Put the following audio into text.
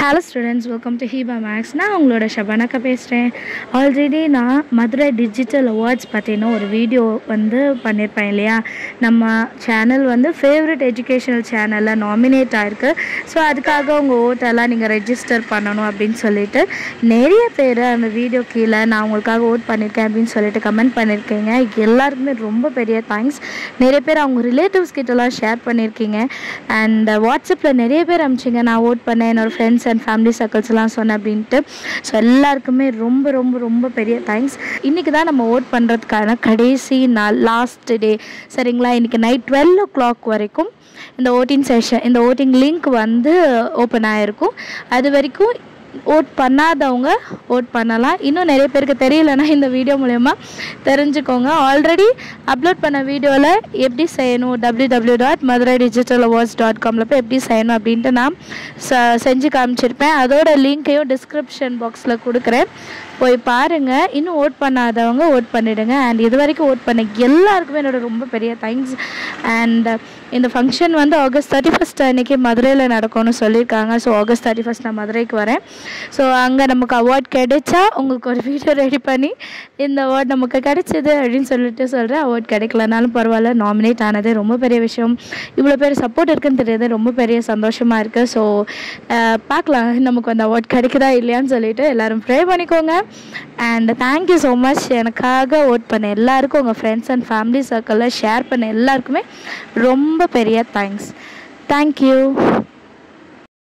hello students welcome to Heeba maths நான் உங்களோட ஷபானாக்கா பேசுகிறேன் ஆல்ரெடி நான் மதுரை டிஜிட்டல் அவார்ட்ஸ் பற்றின ஒரு வீடியோ வந்து பண்ணியிருப்பேன் இல்லையா நம்ம சேனல் வந்து ஃபேவரட் எஜுகேஷனல் சேனலில் நாமினேட் ஆயிருக்கு ஸோ அதுக்காக உங்கள் ஓட்டெல்லாம் நீங்கள் ரெஜிஸ்டர் பண்ணணும் அப்படின்னு சொல்லிட்டு நிறைய பேர் அந்த வீடியோ கீழே நான் உங்களுக்காக ஓட் பண்ணியிருக்கேன் அப்படின்னு சொல்லிட்டு கமெண்ட் பண்ணியிருக்கீங்க எல்லாருக்குமே ரொம்ப பெரிய தேங்க்ஸ் நிறைய பேர் அவங்க ரிலேட்டிவ்ஸ் கிட்டலாம் ஷேர் பண்ணியிருக்கீங்க அண்ட் வாட்ஸ்அப்பில் நிறைய பேர் அனுப்பிச்சிங்க நான் ஓட் பண்ணேன் என்னோட ஃப்ரெண்ட்ஸ் அண்ட் ஃபேமிலி சர்க்கிள்ஸ்லாம் சொன்னேன் அப்படின்ட்டு ஸோ எல்லாருக்குமே ரொம்ப ரொம்ப ரொம்ப பெரிய தேங்க்ஸ் இன்றைக்கி தான் நம்ம ஓட் பண்ணுறதுக்கான கடைசி நாள் லாஸ்ட் டே சரிங்களா இன்றைக்கி நைட் டுவெல் ஓ கிளாக் வரைக்கும் இந்த ஓட்டிங் செஷன் இந்த ஓட்டிங் லிங்க் வந்து ஓப்பன் ஆகிருக்கும் அது வரைக்கும் ஓட் பண்ணாதவங்க ஓட் பண்ணலாம் இன்னும் நிறைய பேருக்கு தெரியலனா இந்த வீடியோ மூலயமா தெரிஞ்சுக்கோங்க ஆல்ரெடி அப்லோட் பண்ண வீடியோவில் எப்படி செய்யணும் W W dot Madurai digital awards dot காமில் போய் எப்படி செய்யணும் அப்படின்ட்டு நான் ச செஞ்சு காமிச்சிருப்பேன் அதோட லிங்க்கையும் டிஸ்கிரிப்ஷன் பாக்ஸில் கொடுக்குறேன் போய் பாருங்கள் இன்னும் ஓட் பண்ணாதவங்க ஓட் பண்ணிவிடுங்க அண்ட் இது வரைக்கும் ஓட் பண்ண எல்லாருக்குமே என்னோட ரொம்ப பெரிய தேங்க்ஸ் அண்ட் இந்த ஃபங்க்ஷன் வந்து ஆகஸ்ட் தேர்ட்டி ஃபஸ்ட் அன்றைக்கி மதுரையில் நடக்கும்னு சொல்லியிருக்காங்க ஸோ ஆகஸ்ட் தேர்ட்டி ஃபஸ்ட் நான் மதுரைக்கு வரேன் ஸோ அங்கே நமக்கு அவார்ட் கிடைச்சா உங்களுக்கு ஒரு வீடியோ ரெடி பண்ணி இந்த அவார்ட் நமக்கு கிடைச்சிது அப்படின்னு சொல்லிட்டு சொல்கிறேன் அவார்ட் கிடைக்கலனாலும் பரவாயில்ல நாமினேட் ஆனது ரொம்ப பெரிய விஷயம் இவ்வளோ பேர் சப்போர்ட் இருக்குன்னு தெரியாது ரொம்ப பெரிய சந்தோஷமாக இருக்குது ஸோ பார்க்கலாம் நமக்கு அந்த அவார்ட் கிடைக்குதா இல்லையான்னு சொல்லிட்டு எல்லோரும் ப்ரே பண்ணிக்கோங்க அண்ட் தேங்க்யூ ஸோ மச் எனக்காக ஓட் பண்ண எல்லாருக்கும் உங்கள் ஃப்ரெண்ட்ஸ் அண்ட் ஃபேமிலி சர்க்கிளில் ஷேர் பண்ண எல்லாருக்குமே ரொம்ப பெரிய தேங்க்ஸ் தேங்க்யூ